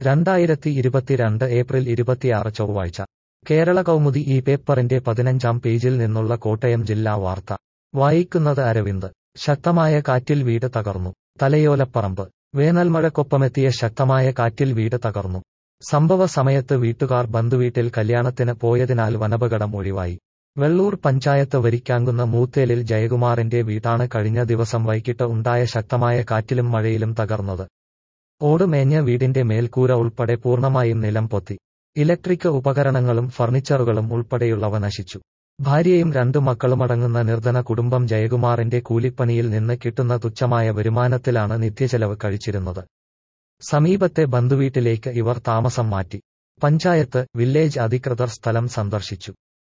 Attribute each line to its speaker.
Speaker 1: രണ്ടായിരത്തി ഇരുപത്തിരണ്ട് ഏപ്രിൽ ഇരുപത്തിയാറ് ചൊവ്വാഴ്ച കേരള കൗമുദി ഈ പേപ്പറിന്റെ പതിനഞ്ചാം പേജിൽ നിന്നുള്ള കോട്ടയം ജില്ലാ വാർത്ത വായിക്കുന്നത് അരവിന്ദ് ശക്തമായ കാറ്റിൽ വീട് തകർന്നു തലയോലപ്പറമ്പ് വേനൽമഴക്കൊപ്പമെത്തിയ ശക്തമായ കാറ്റിൽ വീട് തകർന്നു സംഭവ സമയത്ത് വീട്ടുകാർ ബന്ധുവീട്ടിൽ കല്യാണത്തിന് പോയതിനാൽ വനപകടം ഒഴിവായി വെള്ളൂർ പഞ്ചായത്ത് വരിക്കാങ്കുന്ന മൂത്തേലിൽ ജയകുമാറിന്റെ വീടാണ് കഴിഞ്ഞ ദിവസം വൈകിട്ട് ഉണ്ടായ ശക്തമായ കാറ്റിലും മഴയിലും തകർന്നത് ഓടുമേഞ്ഞ വീടിന്റെ മേൽക്കൂര ഉൾപ്പെടെ പൂർണ്ണമായും നിലം പൊത്തി ഇലക്ട്രിക് ഉപകരണങ്ങളും ഫർണിച്ചറുകളും ഉൾപ്പെടെയുള്ളവ നശിച്ചു ഭാര്യയും രണ്ടു മക്കളുമടങ്ങുന്ന നിർധന കുടുംബം ജയകുമാറിന്റെ കൂലിപ്പണിയിൽ നിന്ന് കിട്ടുന്ന തുച്ഛമായ വരുമാനത്തിലാണ് നിത്യചെലവ് കഴിച്ചിരുന്നത് സമീപത്തെ ബന്ധുവീട്ടിലേക്ക് ഇവർ താമസം മാറ്റി പഞ്ചായത്ത് വില്ലേജ് അധികൃതർ സ്ഥലം സന്ദർശിച്ചു